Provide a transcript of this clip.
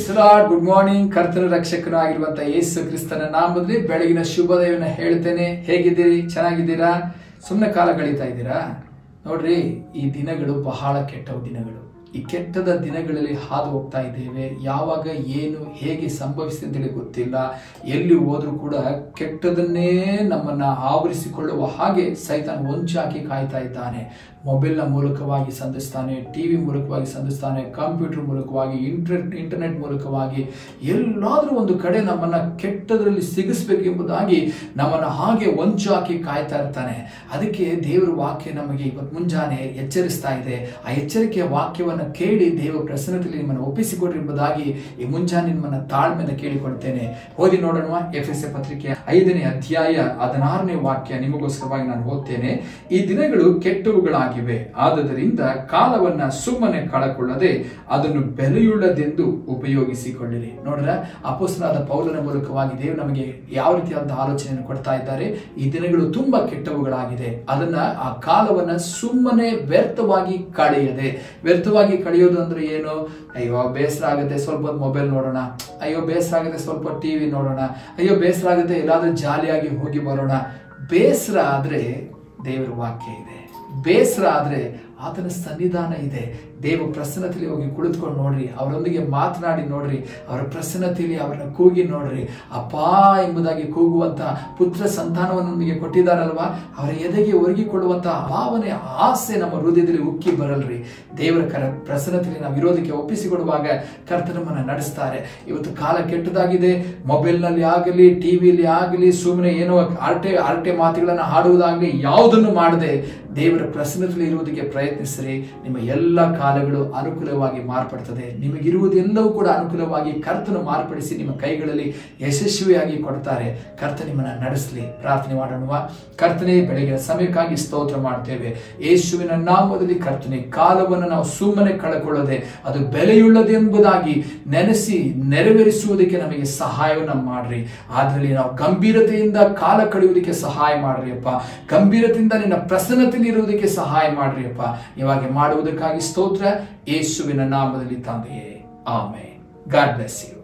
good morning ಕರ್ತನ ರಕ್ಷಕನು ಆಗಿರುವಂತ ಯೇಸು ಕ್ರಿಸ್ತನ ನಾಮದಲ್ಲಿ ಬೆಳಗಿನ ಶುಭೋದಯವನ್ನ ಹೇಳ್ತೇನೆ ಹೇಗಿದ್ದೀರಿ ಚೆನ್ನಾಗಿದ್ದೀರಾ ಸುಮ್ಮನೆ ಕಾಲ ಕಳೀತಾ ಇದ್ದೀರಾ ನೋಡ್ರಿ ಈ ದಿನಗಳು ಬಹಳ ಕೆಟ್ಟ ದಿನಗಳು ಈ ಕೆಟ್ಟದ ದಿನಗಳಲ್ಲಿ ಹಾದು ಹೋಗ್ತಾ ಇದ್ದೇವೆ ಯಾವಾಗ ಏನು ಹೇಗೆ ಸಂಭವಿಸಿದೆ ಅಂತೇಳಿ ಗೊತ್ತಿಲ್ಲ ಎಲ್ಲಿ ಹೋದ್ರೂ ಕೂಡ ಕೆಟ್ಟದನ್ನೇ ನಮ್ಮನ್ನ ಆವರಿಸಿಕೊಳ್ಳುವ ಹಾಗೆ ಸೈತಾನ್ ಹೊಂಚಾಕಿ ಕಾಯ್ತಾ ಇದ್ದಾನೆ ಮೊಬೈಲ್ನ ಮೂಲಕವಾಗಿ ಸಂಧಿಸ್ತಾನೆ ಟಿವಿ ಮೂಲಕವಾಗಿ ಸಂಧಿಸ್ತಾನೆ ಕಂಪ್ಯೂಟರ್ ಮೂಲಕವಾಗಿ ಇಂಟರ್ನೆಟ್ ಇಂಟರ್ನೆಟ್ ಮೂಲಕವಾಗಿ ಎಲ್ಲಾದ್ರೂ ಒಂದು ಕಡೆ ನಮ್ಮನ್ನ ಕೆಟ್ಟದ್ರಲ್ಲಿ ಸಿಗಿಸ್ಬೇಕು ಎಂಬುದಾಗಿ ನಮ್ಮನ್ನ ಹಾಗೆ ಹೊಂಚಾಕಿ ಕಾಯ್ತಾ ಇರ್ತಾನೆ ಅದಕ್ಕೆ ದೇವರ ವಾಕ್ಯ ನಮಗೆ ಇವತ್ತು ಮುಂಜಾನೆ ಎಚ್ಚರಿಸ್ತಾ ಇದೆ ಆ ಎಚ್ಚರಿಕೆಯ ವಾಕ್ಯವನ್ನು ಕೇಳಿ ದೇವ ಪ್ರಸನ್ನತೆಯಲ್ಲಿ ನಿಮ್ಮನ್ನು ಒಪ್ಪಿಸಿಕೊಡ್ರಿ ಎಂಬುದಾಗಿ ಈ ಮುಂಜಾನೆ ನಿಮ್ಮನ್ನ ತಾಳ್ಮೆಯಿಂದ ಕೇಳಿಕೊಳ್ತೇನೆ ಓದಿ ನೋಡೋಣ ಎಫ್ ಎಸ್ ಎ ಪತ್ರಿಕೆ ಐದನೇ ಅಧ್ಯಾಯ ಹದಿನಾರನೇ ವಾಕ್ಯ ನಿಮಗೋಸ್ಕರವಾಗಿ ನಾನು ಓದ್ತೇನೆ ಈ ದಿನಗಳು ಕೆಟ್ಟವುಗಳಾಗಿವೆ ಆದುದರಿಂದ ಕಾಲವನ್ನ ಸುಮ್ಮನೆ ಕಳಕೊಳ್ಳದೆ ಅದನ್ನು ಬೆಲೆಯುಳ್ಳದೆಂದು ಉಪಯೋಗಿಸಿಕೊಳ್ಳಿರಿ ನೋಡ್ರ ಅಪೋಸ್ತನಾದ ಪೌಲನ ಮೂಲಕವಾಗಿ ದೇವರು ನಮಗೆ ಯಾವ ರೀತಿಯಾದಂತಹ ಆಲೋಚನೆಯನ್ನು ಕೊಡ್ತಾ ಇದ್ದಾರೆ ಈ ದಿನಗಳು ತುಂಬಾ ಕೆಟ್ಟವುಗಳಾಗಿದೆ ಅದನ್ನ ಆ ಕಾಲವನ್ನ ಸುಮ್ಮನೆ ವ್ಯರ್ಥವಾಗಿ ಕಳೆಯದೆ ವ್ಯರ್ಥವಾಗಿ ಕಳೆಯೋದು ಅಂದ್ರೆ ಏನು ಅಯ್ಯೋ ಬೇಸರ ಆಗುತ್ತೆ ಸ್ವಲ್ಪ ಹೊತ್ತು ಮೊಬೈಲ್ ನೋಡೋಣ ಅಯ್ಯೋ ಬೇಸರ ಆಗುತ್ತೆ ಸ್ವಲ್ಪ ಟಿವಿ ನೋಡೋಣ ಅಯ್ಯೋ ಬೇಸರ ಆಗುತ್ತೆ ಎಲ್ಲಾದ್ರೂ ಜಾಲಿಯಾಗಿ ಹೋಗಿ ಬರೋಣ ಬೇಸರ ಆದ್ರೆ ದೇವರ ವಾಕ್ಯ ಇದೆ ಬೇಸರ ಆದ್ರೆ ಆತನ ಸನ್ನಿಧಾನ ಇದೆ ದೇವ ಪ್ರಸನ್ನತೆಯಲ್ಲಿ ಹೋಗಿ ಕುಳಿತುಕೊಂಡು ನೋಡ್ರಿ ಅವರೊಂದಿಗೆ ಮಾತನಾಡಿ ನೋಡ್ರಿ ಅವರ ಪ್ರಸನ್ನತೆಯಲ್ಲಿ ಅವರನ್ನ ಕೂಗಿ ನೋಡ್ರಿ ಅಪ್ಪಾ ಎಂಬುದಾಗಿ ಕೂಗುವಂತ ಪುತ್ರ ಸಂತಾನವನ್ನು ನಮಗೆ ಕೊಟ್ಟಿದ್ದಾರಲ್ವಾ ಅವರ ಎದೆಗೆ ಒರಗಿಕೊಳ್ಳುವಂತ ಭಾವನೆ ಆಸೆ ನಮ್ಮ ಹೃದಯದಲ್ಲಿ ಉಕ್ಕಿ ಬರಲ್ರಿ ದೇವರ ಕರ ಪ್ರಸನ್ನತೆಯಲ್ಲಿ ನಾವು ವಿರೋಧಕ್ಕೆ ಒಪ್ಪಿಸಿಕೊಡುವಾಗ ಕರ್ತನಮ್ಮನ್ನ ನಡೆಸ್ತಾರೆ ಇವತ್ತು ಕಾಲ ಕೆಟ್ಟದಾಗಿದೆ ಮೊಬೈಲ್ನಲ್ಲಿ ಆಗಲಿ ಟಿವಿಯಲ್ಲಿ ಆಗಲಿ ಸುಮ್ಮನೆ ಏನೋ ಆರ್ಟೆ ಆರ್ಟೆ ಮಾತುಗಳನ್ನ ಹಾಡುವುದಾಗಲಿ ಯಾವುದನ್ನು ಮಾಡದೆ ದೇವರ ಪ್ರಸನ್ನತೆಯಲ್ಲಿ ಇರುವುದಕ್ಕೆ ಪ್ರಯತ್ನಿಸಿರಿ ನಿಮ್ಮ ಎಲ್ಲ ಕಾಲಗಳು ಅನುಕೂಲವಾಗಿ ಮಾರ್ಪಡ್ತದೆ ನಿಮಗಿರುವುದೆಲ್ಲವೂ ಕೂಡ ಅನುಕೂಲವಾಗಿ ಕರ್ತನು ಮಾರ್ಪಡಿಸಿ ನಿಮ್ಮ ಕೈಗಳಲ್ಲಿ ಯಶಸ್ವಿಯಾಗಿ ಕೊಡ್ತಾರೆ ಕರ್ತ ನಿಮ್ಮನ್ನ ನಡೆಸಲಿ ಪ್ರಾರ್ಥನೆ ಮಾಡೋಣ ಕರ್ತನೆ ಬೆಳಗಿನ ಸಮಯಕ್ಕಾಗಿ ಸ್ತೋತ್ರ ಮಾಡ್ತೇವೆ ಯೇಸುವಿನ ನಾಮದಲ್ಲಿ ಕರ್ತನೆ ಕಾಲವನ್ನು ನಾವು ಸುಮ್ಮನೆ ಕಳಕೊಳ್ಳದೆ ಅದು ಬೆಲೆಯುಳ್ಳದೆಂಬುದಾಗಿ ನೆನೆಸಿ ನೆರವೇರಿಸುವುದಕ್ಕೆ ನಮಗೆ ಸಹಾಯವನ್ನ ಮಾಡ್ರಿ ಅದರಲ್ಲಿ ನಾವು ಗಂಭೀರತೆಯಿಂದ ಕಾಲ ಕಳೆಯುವುದಕ್ಕೆ ಸಹಾಯ ಮಾಡ್ರಿ ಅಪ್ಪ ಗಂಭೀರತೆಯಿಂದ ನಿನ್ನ ಪ್ರಸನ್ನತೆಯಲ್ಲಿ ಇರುವುದಕ್ಕೆ ಸಹಾಯ ಮಾಡ್ರಿ ಅಪ್ಪ ಇವಾಗ ಮಾಡುವುದಕ್ಕಾಗಿ ಸ್ತೋತ್ರ ಯೇಸುವಿನ ನಾಮದಲ್ಲಿ ತಂದೆಯೇ ಆಮೆ ಗಾಡ್ ಬ್ಲೆಸ್ ಯು